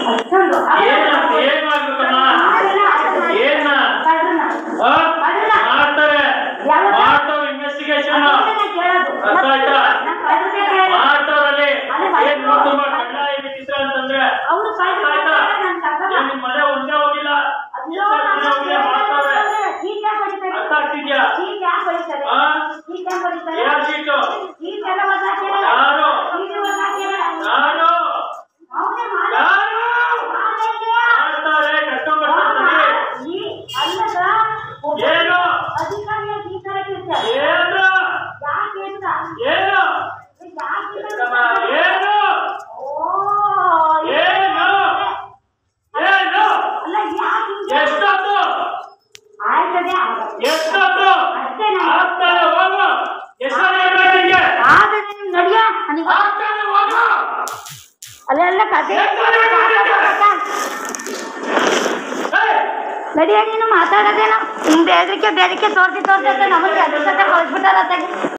ಅಷ್ಟೊಂದು ಏನ್ ಏನ್ ಮಾಡ್ಬೇಕಮ್ಮ ಏನ ಆ? ಮಾಡ್ತಾರೆ ಮಾಡ್ತಾವ್ ಇನ್ವೆಸ್ಟಿಗೇಷನ್ ಅರ್ಥ ಆಯ್ತಾ ಮಾಡ್ತಾವ್ರಲ್ಲಿ ಏನ್ ಮೂರ್ ತುಂಬಾ ಕಳ್ಳ ಏನಿಟ್ಟಿದ್ರ ಅಂತಂದ್ರೆ ಅವ್ರು ಅರ್ಥ ಆಯ್ತಾ ಏನ್ ನಿಮ್ ಮನೆ ಒಂದೇ ಹೋಗಿಲ್ಲ ಮನೆ ಹೋಗಿಲ್ಲ ಮಾಡ್ತಾವ್ರೆ ಅರ್ಥ ಆಗ್ತಿದ್ಯಾ ಆ? ಯಾರ್ ಸೀಟು ಯಾರು ಯಾರು ಯಾರು ಮಾಡ್ತಾರೆ ಕರ್ಕೊಂಡ್ ಬರ್ತಾರೆ ಏನು ಏನು ಏನು ಏನು ಏನು ಏನು ಎಷ್ಟೊತ್ತು ಎಷ್ಟೊತ್ತು ಆಗ್ತಾನೆ ಹೋಗು ಎಷ್ಟೊತ್ತು ನಿಂಗೆ ನಡಿಯ ಆಗ್ತಾನೆ ಹೋಗು ಅಲ್ಲೆಲ್ಲ ಕತೆ ಏಯ್! ನಡಿಯ ನೀನು ಮಾತಾಡೋದೇನೋ ಹಿಂಗ್ ಬೇದ್ರಿಕೆ ಬೇದಿಕೆ ತೋರ್ಸಿ ತೋರ್ಸಿ ಅಂತ ನಮಗೆ ಅದ್ರ ಜೊತೆ ಕಳಿಸ್ಬಿಟ್ಟಾರ